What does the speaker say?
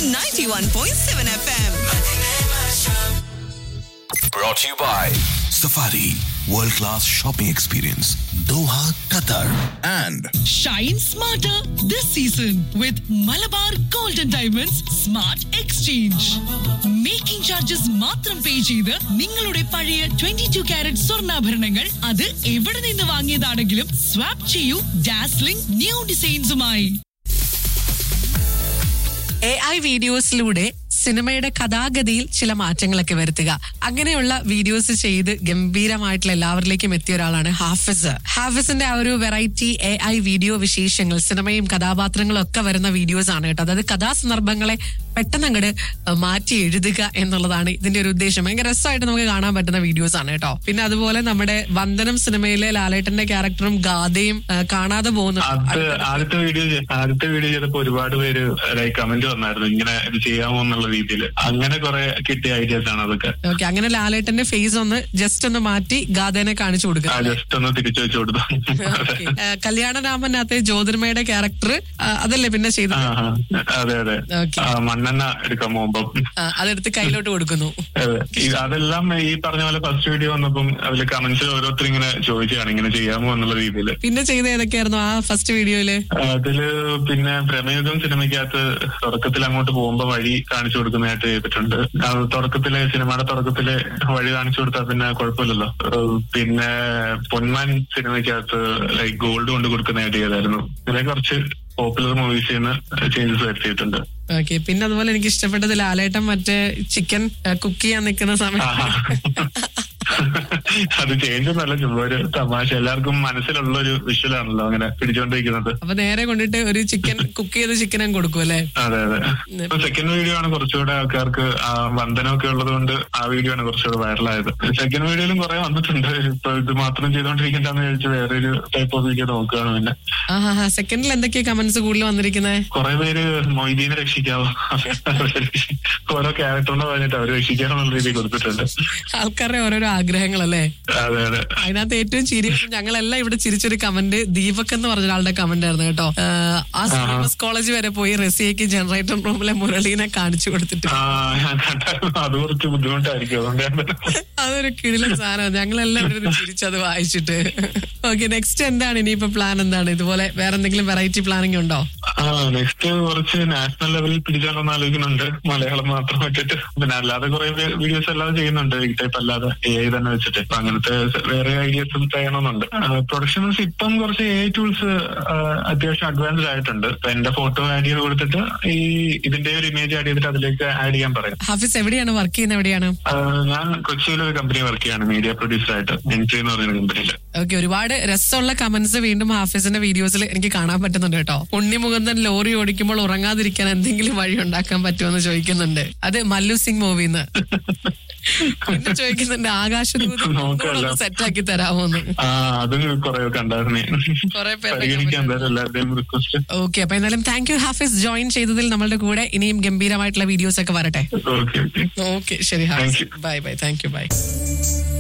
on 91.7 FM. Brought to you by Safari World Class Shopping Experience Doha, Qatar and Shine smarter this season with Malabar Golden Diamonds Smart Exchange. Making charges മാത്രം pay ചെയ്ത് നിങ്ങളുടെ പഴയ twenty two carrot സ്വർണ്ണാഭരണങ്ങൾ അത് എവിടെ നിന്ന് വാങ്ങിയതാണെങ്കിലും swap ചെയ്യൂ ഡാസ്ലിംഗ് ന്യൂ ഡിസൈൻസുമായി എ ഐ വീഡിയോസിലൂടെ സിനിമയുടെ കഥാഗതിയിൽ ചില മാറ്റങ്ങളൊക്കെ വരുത്തുക അങ്ങനെയുള്ള വീഡിയോസ് ചെയ്ത് ഗംഭീരമായിട്ടുള്ള എല്ലാവരിലേക്കും എത്തിയ ഒരാളാണ് ഹാഫിസ് ഹാഫിസിന്റെ ആ ഒരു വെറൈറ്റി എ ഐ വീഡിയോ വിശേഷങ്ങൾ സിനിമയും കഥാപാത്രങ്ങളും ഒക്കെ വരുന്ന വീഡിയോസ് ആണ് കേട്ടോ അതായത് കഥാസന്ദർഭങ്ങളെ പെട്ടെന്ന് അങ്ങോട്ട് മാറ്റി എഴുതുക എന്നുള്ളതാണ് ഇതിന്റെ ഒരു ഉദ്ദേശം ഭയങ്കര രസമായിട്ട് നമുക്ക് കാണാൻ പറ്റുന്ന വീഡിയോസ് ആണ് കേട്ടോ പിന്നെ അതുപോലെ നമ്മുടെ വന്ദനം സിനിമയിലെ ലാലേട്ടന്റെ ക്യാരക്ടറും ഗാഥയും ആ, കാണാതെ പോകുന്നു അത് ആദ്യത്തെ വീഡിയോ ചെയ്- ആദ്യത്തെ വീഡിയോ ചെയ്തപ്പോ ഒരുപാട് പേര് ലൈക്ക് കമന്റ് വന്നായിരുന്നു ഇങ്ങനെ ഇത് ചെയ്യാമോ എന്നുള്ള രീതിയിൽ അങ്ങനെ കുറെ കിട്ടിയ ഐഡിയാസ് ആണ് അതൊക്കെ ഓക്കെ അങ്ങനെ ലാലേട്ടന്റെ ഫേസ് ഒന്ന് ജസ്റ്റ് ഒന്ന് മാറ്റി ഗാഥേനെ കാണിച്ചു കൊടുക്കുക ആ ജസ്റ്റ് ഒന്ന് തിരിച്ചു വെച്ചു കൊടുത്തു Okay. ആ, കല്യാണരാമനകത്തെ ജ്യോതിർമയുടെ ക്യാരക്ടർ അതല്ലേ പിന്നെ ആ, ചെയ്തത് ആ. അതെ അതെ Okay. ആ, മണ്ണെണ്ണ എടുക്കാൻ പോകുമ്പം ആ, അതെടുത്ത് കയ്യിലോട്ട് കൊടുക്കുന്നു അതെ. ഈ- അതെല്ലാം ഈ പറഞ്ഞ പോലെ ഫസ്റ്റ് വീഡിയോ വന്നപ്പം അതിൽ കമന്റ്സ് ഓരോരുത്തർ ഇങ്ങനെ ചോദിച്ചാണ് ഇങ്ങനെ ചെയ്യാമോ എന്നുള്ള രീതിയിൽ പിന്നെ ചെയ്ത ഏതൊക്കെയായിരുന്നു ആ ഫസ്റ്റ് വീഡിയോയില് അതില് പിന്നെ പ്രമേയുഗം സിനിമയ്ക്കകത്ത് തുടക്കത്തിൽ അങ്ങോട്ട് പോകുമ്പോ വഴി കാണിച്ചു കൊടുക്കുന്നതായിട്ട് ചെയ്തിട്ടുണ്ട് അത് തുടക്കത്തിലെ സിനിമയുടെ തുടക്കത്തിലെ വഴി കാണിച്ചു കൊടുത്താൽ പിന്നെ കുഴപ്പമില്ലല്ലോ ഏഹ് പിന്നെ പൊന്മാൻ സിനിമയ്ക്കകത്ത് ലൈക്ക് ഗോൾഡ് കൊണ്ട് കൊടുക്കുന്നതായിട്ട് ചെയ്തായിരുന്നു ഇതിലെ കുറച്ച് പോപ്പുലർ മൂവീസിൽ നിന്ന് ചേഞ്ചസ് വരുത്തിയിട്ടുണ്ട് ഓക്കെ പിന്നെ അതുപോലെ എനിക്ക് ഇഷ്ടപ്പെട്ടത് ലാലേട്ടൻ മറ്റേ ചിക്കൻ കുക്ക് ചെയ്യാൻ നിൽക്കുന്ന സമയം ആഹാ. അത് ചേഞ്ച് ഒന്നല്ല ചുമ്മാ ഒരു തമാശ എല്ലാവർക്കും മനസ്സിലുള്ള ഒരു വിഷ്വലാണല്ലോ അങ്ങനെ പിടിച്ചോണ്ടിരിക്കുന്നത് അപ്പൊ നേരെ കൊണ്ടിട്ട് ഒരു ചിക്കൻ കുക്ക് ചെയ്ത ചിക്കനും കൊടുക്കും അല്ലെ അതെ അതെ ഇപ്പൊ സെക്കൻഡ് വീഡിയോ ആണ് കുറച്ചുകൂടെ ആൾക്കാർക്ക് ആ വന്ദനമൊക്കെ ഉള്ളത് കൊണ്ട് ആ വീഡിയോ ആണ് കുറച്ചുകൂടെ വൈറലായത് സെക്കൻഡ് വീഡിയോയിലും കുറെ വന്നിട്ടുണ്ട് ഇപ്പൊ ഇത് മാത്രം ചെയ്തോണ്ടിരിക്കണ്ടെന്ന് ചോദിച്ച് വേറെ ഒരു ടൈപ്പ് ഓഫ് വീഡിയോ നോക്കുകയാണ് പിന്നെ ആ സെക്കൻഡിൽ എന്തൊക്കെയാ കമന്റ്സ് കൂടുതൽ വന്നിരിക്കുന്നത് കുറെ പേര് മൊയ്തീനെ രക്ഷിക്കാവോ ഓരോ ക്യാരക്ടറിനെ പറഞ്ഞിട്ട് അവര് രക്ഷിക്കാന്നുള്ള രീതി കൊടുത്തിട്ടുണ്ട് ആൾക്കാരുടെ ഓരോരോ ആഗ്രഹങ്ങളല്ലേ അതെ അതെ അതിനകത്ത് ഏറ്റവും ചിരി ഞങ്ങളെല്ലാം ഇവിടെ ചിരിച്ചൊരു കമന്റ് ദീപക് എന്ന് പറഞ്ഞ ഒരാളുടെ കമന്റ് ആയിരുന്നു കേട്ടോ ആഹ് ആ സിനിമസ് കോളേജ് വരെ പോയി റസിയക്ക് ജനറേറ്റർ റൂമിലെ മുരളീനെ കാണിച്ചു കൊടുത്തിട്ട് ആ ഞാൻ കണ്ടായിരുന്നു അത് കുറച്ച് ബുദ്ധിമുട്ടായിരിക്കും അതുകൊണ്ട് ഞാൻ അതൊരു കിടിലൻ സാധനം ഞങ്ങളെല്ലാം ഇവിടെ ഇരുന്ന് ചിരിച്ചത് വായിച്ചിട്ട് ഓക്കെ നെക്സ്റ്റ് എന്താണ് ഇനിയിപ്പോ പ്ലാൻ എന്താണ് ഇതുപോലെ വേറെ എന്തെങ്കിലും വെറൈറ്റി പ്ലാനിങ് ഉണ്ടോ ആ നെക്സ്റ്റ് കുറച്ച് നാഷണൽ ലെവലിൽ പിടിച്ചാലോന്ന് ആലോചിക്കുന്നുണ്ട് മലയാളം മാത്രം വെച്ചിട്ട് പിന്നെ അല്ലാതെ കുറെ വീഡിയോസ് അല്ലാതെ ചെയ്യുന്നുണ്ട് ഈ ടൈപ്പ് അല്ലാതെ എ ഐ തന്നെ വെച്ചിട്ട് അപ്പൊ അങ്ങനത്തെ വേറെ ഐഡിയാസും ചെയ്യണമെന്നുണ്ട് പ്രൊഡക്ഷൻസ് ഇപ്പം കുറച്ച് എ ഐ ടൂൾസ് അത്യാവശ്യം അഡ്വാൻസ്ഡ് ആയിട്ടുണ്ട് ഇപ്പൊ എന്റെ ഫോട്ടോ ആഡ് ചെയ്ത് കൊടുത്തിട്ട് ഈ ഇതിന്റെ ഒരു ഇമേജ് ആഡ് ചെയ്തിട്ട് അതിലേക്ക് ആഡ് ചെയ്യാൻ പറയും ഹാഫിസ് എവിടെയാണ് വർക്ക് ചെയ്യുന്നത് എവിടെയാണ് ആ, ഞാൻ കൊച്ചിയിലൊരു കമ്പനി വർക്ക് ചെയ്യാണ് മീഡിയ പ്രൊഡ്യൂസർ ആയിട്ട് എൻട്രി എന്ന് പറയുന്ന കമ്പനിയിൽ ഓക്കെ ഒരുപാട് രസമുള്ള കമന്റ്സ് വീണ്ടും ഹാഫിസിന്റെ വീഡിയോസിൽ എനിക്ക് കാണാൻ പറ്റുന്നുണ്ട് കേട്ടോ ഉണ്ണി മുകുന്ദൻ ലോറി ഓടിക്കുമ്പോൾ ഉറങ്ങാതിരിക്കാൻ എന്തെങ്കിലും വഴി ഉണ്ടാക്കാൻ പറ്റുമെന്ന് ചോദിക്കുന്നുണ്ട് അത് മല്ലു സിംഗ് മൂവിന്ന് പിന്നെ ചോദിക്കുന്നുണ്ട് ആകാശദൂത് സെറ്റാക്കി തരാമോന്ന് ആ അത് കുറെ കണ്ടായിരുന്നു കുറെ പേരുടെ പരിഗണിക്കാൻ എന്തായാലും എല്ലാവരുടെയും റിക്വസ്റ്റ് ഓക്കെ അപ്പൊ എന്തായാലും താങ്ക് യു ഹാഫിസ് ജോയിൻ ചെയ്തതിൽ നമ്മളുടെ കൂടെ ഇനിയും ഗംഭീരമായിട്ടുള്ള വീഡിയോസ് ഒക്കെ വരട്ടെ ഓക്കെ ഓക്കെ ഓക്കെ ശരി Thank Hafis you. Bye bye thank you by